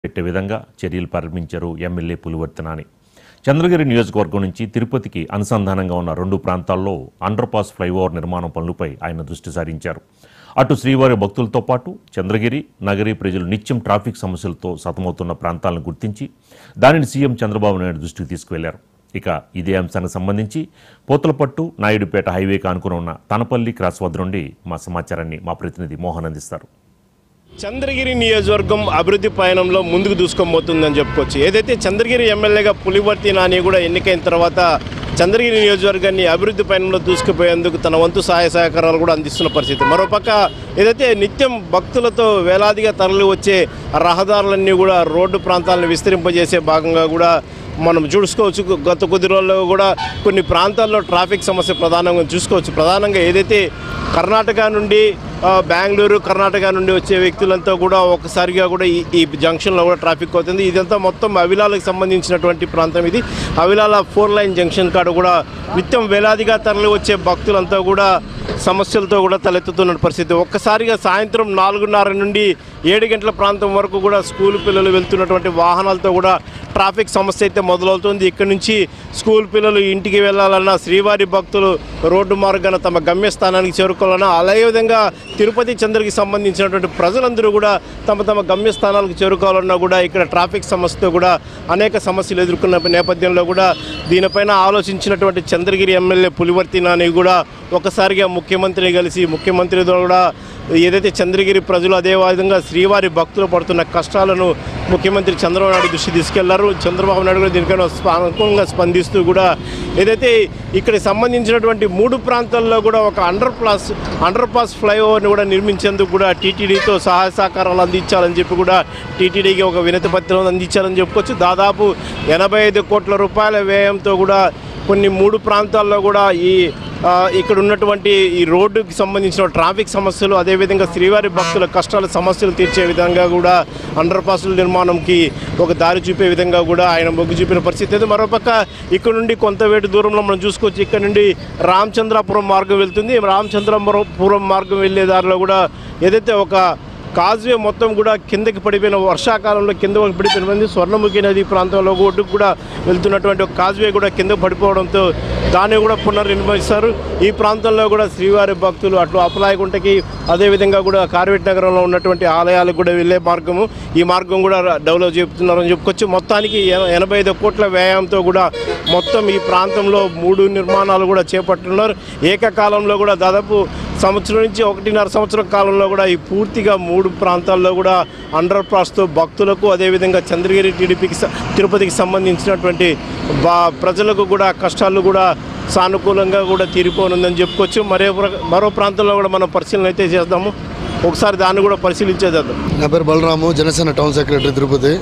పెట్టే విధంగా చర్యలు ప్రారంభించారు ఎమ్మెల్యే పులివర్తి నాని చంద్రగిరి నియోజకవర్గం నుంచి తిరుపతికి అనుసంధానంగా ఉన్న రెండు ప్రాంతాల్లో అండర్ పాస్ ఫ్లైఓవర్ నిర్మాణం పనులపై ఆయన దృష్టి సారించారు అటు శ్రీవారి భక్తులతో పాటు చంద్రగిరి నగరి ప్రజలు నిత్యం ట్రాఫిక్ సమస్యలతో సతమవుతున్న ప్రాంతాలను గుర్తించి దానిని సీఎం చంద్రబాబు నాయుడు దృష్టికి తీసుకువెళ్లారు ఇక ఇదే అంశానికి సంబంధించి పోతలపట్టు నాయుడుపేట హైవేకి ఆనుకుని ఉన్న తనపల్లి క్రాస్ వద్ద నుండి మా సమాచారాన్ని మా ప్రతినిధి మోహన్ అందిస్తారు చంద్రగిరి నియోజకవర్గం అభివృద్ధి పయనంలో ముందుకు దూసుకొనిపోతుందని చెప్పుకోవచ్చు ఏదైతే చంద్రగిరి ఎమ్మెల్యేగా పులివర్తి నాని కూడా ఎన్నికైన తర్వాత చంద్రగిరి నియోజకవర్గాన్ని అభివృద్ధి పయనంలో దూసుకుపోయేందుకు తన వంతు సహాయ సహకారాలు కూడా అందిస్తున్న పరిస్థితి మరోపక్క ఏదైతే నిత్యం భక్తులతో వేలాదిగా తరలి వచ్చే రహదారులన్నీ కూడా రోడ్డు ప్రాంతాలను విస్తరింపజేసే భాగంగా కూడా మనం చూసుకోవచ్చు గత కొద్ది రోజుల్లో కూడా కొన్ని ప్రాంతాల్లో ట్రాఫిక్ సమస్య ప్రధానంగా చూసుకోవచ్చు ప్రధానంగా ఏదైతే కర్ణాటక నుండి ఆ, బెంగళూరు కర్ణాటక నుండి వచ్చే వ్యక్తులంతా కూడా ఒకసారిగా కూడా ఈ ఈ జంక్షన్లో కూడా ట్రాఫిక్ అవుతుంది ఇదంతా మొత్తం అవిలాలకు సంబంధించినటువంటి ప్రాంతం ఇది అవిలాల ఫోర్ లైన్ జంక్షన్ కాడ కూడా నిత్యం వేలాదిగా తరలి వచ్చే భక్తులంతా కూడా సమస్యలతో కూడా తలెత్తుతున్న పరిస్థితి ఒక్కసారిగా సాయంత్రం నాలుగున్నర నుండి ఏడు గంటల ప్రాంతం వరకు కూడా స్కూల్ పిల్లలు వెళ్తున్నటువంటి వాహనాలతో కూడా ట్రాఫిక్ సమస్య అయితే మొదలవుతుంది ఇక్కడ నుంచి స్కూల్ పిల్లలు ఇంటికి వెళ్ళాలన్నా శ్రీవారి భక్తులు రోడ్డు మార్గాన తమ గమ్యస్థానానికి చేరుకోవాలన్నా అలాగే విధంగా తిరుపతి చంద్రకి సంబంధించినటువంటి ప్రజలందరూ కూడా తమ తమ గమ్యస్థానాలకు చేరుకోవాలన్నా కూడా ఇక్కడ ట్రాఫిక్ సమస్యతో కూడా అనేక సమస్యలు ఎదుర్కొన్న నేపథ్యంలో కూడా దీనిపైన ఆలోచించినటువంటి చంద్రగిరి ఎమ్మెల్యే పులివర్తి నాని కూడా ఒకసారిగా ముఖ్యమంత్రిని కలిసి ముఖ్యమంత్రితో కూడా ఏదైతే చంద్రగిరి ప్రజలు అదే విధంగా శ్రీవారి భక్తులు పడుతున్న కష్టాలను ముఖ్యమంత్రి చంద్రబాబు నాయుడు దృష్టి తీసుకెళ్లారు చంద్రబాబు నాయుడు కూడా దీనికైనా స్ప- అనుకూలంగా స్పందిస్తూ కూడా ఏదైతే ఇక్కడ సంబంధించినటువంటి మూడు ప్రాంతాల్లో కూడా ఒక అండర్ పాస్ అండర్ పాస్ ఫ్లైఓవర్ని కూడా నిర్మించేందుకు కూడా టీటీడీతో సహాయ సహకారాలు అందించాలని చెప్పి కూడా టీటీడీకి ఒక వినతి పత్రం అందించాలని చెప్పుకోవచ్చు దాదాపు ఎనభై ఐదు కోట్ల రూపాయల వ్యయంతో కూడా కొన్ని మూడు ప్రాంతాల్లో కూడా ఈ ఆ, ఇక్కడ ఉన్నటువంటి ఈ రోడ్డుకి సంబంధించిన ట్రాఫిక్ సమస్యలు అదేవిధంగా శ్రీవారి భక్తుల కష్టాల సమస్యలు తీర్చే విధంగా కూడా అండర్ పాస్ల నిర్మాణంకి ఒక దారి చూపే విధంగా కూడా ఆయన మొగ్గు చూపిన పరిస్థితి అయితే మరోపక్క ఇక్కడ నుండి కొంత వేటు దూరంలో మనం చూసుకోవచ్చు ఇక్కడ నుండి రామచంద్రాపురం మార్గం వెళ్తుంది రామచంద్రపురం మార్గం వెళ్ళే దారిలో కూడా ఏదైతే ఒక కాజ్వే మొత్తం కూడా కిందకి పడిపోయిన వర్షాకాలంలో కింద పడిపోయిన మంది స్వర్ణముఖి నది ప్రాంతంలో ఒడ్డుకు కూడా వెళ్తున్నటువంటి ఒక కాజ్వే కూడా కింద పడిపోవడంతో దాన్ని కూడా పునర్నిర్మిస్తారు ఈ ప్రాంతంలో కూడా శ్రీవారి భక్తులు అటు అప్పలాయగుంటకి అదేవిధంగా కూడా కార్వేట్ నగరంలో ఉన్నటువంటి ఆలయాలకు కూడా వెళ్ళే మార్గము ఈ మార్గం కూడా డెవలప్ చేస్తున్నారని చెప్పుకోవచ్చు మొత్తానికి ఎన- ఎనభై ఐదు కోట్ల వ్యయంతో కూడా మొత్తం ఈ ప్రాంతంలో మూడు నిర్మాణాలు కూడా చేపట్టున్నారు ఏకకాలంలో కూడా దాదాపు సంవత్సరం నుంచి ఒకటిన్నర సంవత్సరం కాలంలో కూడా ఈ పూర్తిగా మూడు ప్రాంతాల్లో కూడా అండర్ పాస్తో భక్తులకు అదేవిధంగా చంద్రగిరి టీడీపీకి స- తిరుపతికి సంబంధించినటువంటి బా ప్రజలకు కూడా కష్టాలు కూడా సానుకూలంగా కూడా తీరిపోనుందని చెప్పుకోవచ్చు మరో ప్ర- మరో ప్రాంతంలో కూడా మనం పరిశీలన అయితే చేద్దాము ఒకసారి దాన్ని కూడా పరిశీలించేద్దాం నా పేరు బలరాము జనసేన టౌన్ సెక్రటరీ తిరుపతి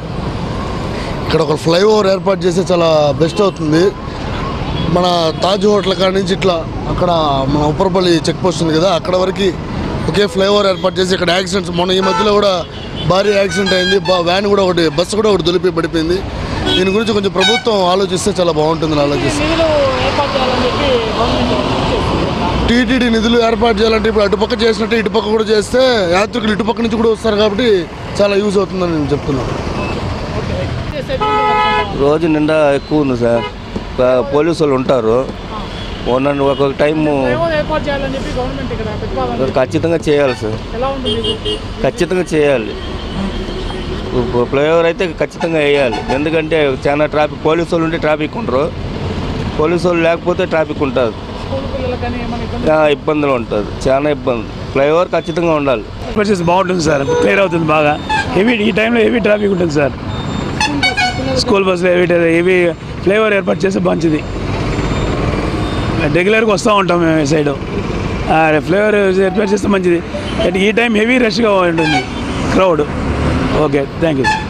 ఇక్కడ ఒక ఫ్లైఓవర్ ఏర్పాటు చేస్తే చాలా బెస్ట్ అవుతుంది మన తాజ్ హోటల్ కాడ నుంచి ఇట్లా అక్కడ మన ఉప్పరపల్లి చెక్ పోస్ట్ ఉంది కదా అక్కడ వరకు ఒకే ఫ్లైఓవర్ ఏర్పాటు చేసి ఇక్కడ యాక్సిడెంట్స్ మొన్న ఈ మధ్యలో కూడా భారీ యాక్సిడెంట్ అయింది బా- వ్యాన్ కూడా ఒకటి బస్సు కూడా ఒకటి దొలిపి పడిపోయింది దీని గురించి కొంచెం ప్రభుత్వం ఆలోచిస్తే చాలా బాగుంటుంది ఆలోచిస్తే నిధులు ఏర్పాటు చేయాలని చెప్పి గవర్నమెంట్ టీటీడీ నిధులు ఏర్పాటు చేయాలంటే ఇప్పుడు అటుపక్క చేసినట్టు ఇటుపక్క కూడా చేస్తే యాత్రికులు ఇటుపక్క నుంచి కూడా వస్తారు కాబట్టి చాలా యూజ్ అవుతుందని నేను చెప్తున్నాను రోజు నిండా ఎక్కువ ఉంది సార్ ప- పోలీసు వాళ్ళు ఉంటారు ఓనర్ ఒక్కొక్క టైము ఫ్లైఓవర్ ఏర్పాటు చేయాలని చెప్పి గవర్నమెంట్ ఇక్కడ ప్రతిపాదన ఖచ్చితంగా చేయాలి సార్ ఎలా ఉంటుంది ఇది? ఖచ్చితంగా చేయాలి ఇప్పుడు ఫ్లైఓవర్ అయితే ఖచ్చితంగా వేయాలి ఎందుకంటే చాలా ట్రాఫిక్ పోలీసు వాళ్ళు ఉంటే ట్రాఫిక్ ఉండరు పోలీసు వాళ్ళు లేకపోతే ట్రాఫిక్ ఉంటుంది స్కూల్ పిల్లలకు కానీ ఏమైనా ఇబ్బంది ఆ, ఇబ్బందులు ఉంటుంది చాలా ఇబ్బంది ఫ్లైఓవర్ ఖచ్చితంగా ఉండాలి వచ్చేసి బాగుంటుంది సార్ క్లియర్ అవుతుంది బాగా హెవీ ఈ టైంలో హెవీ ట్రాఫిక్ ఉంటుంది సార్ స్కూల్ బస్సులో హెవీ హెవీ ఫ్లైఓవర్ ఏర్పాటు చేస్తే మంచిది రెగ్యులర్గా వస్తూ ఉంటాం మేము ఈ సైడ్ ఫ్లేవర్ ఏర్పాటు చేస్తే మంచిది ఈ టైం హెవీ రష్గా ఉంటుంది క్రౌడ్ ఓకే థ్యాంక్ యూ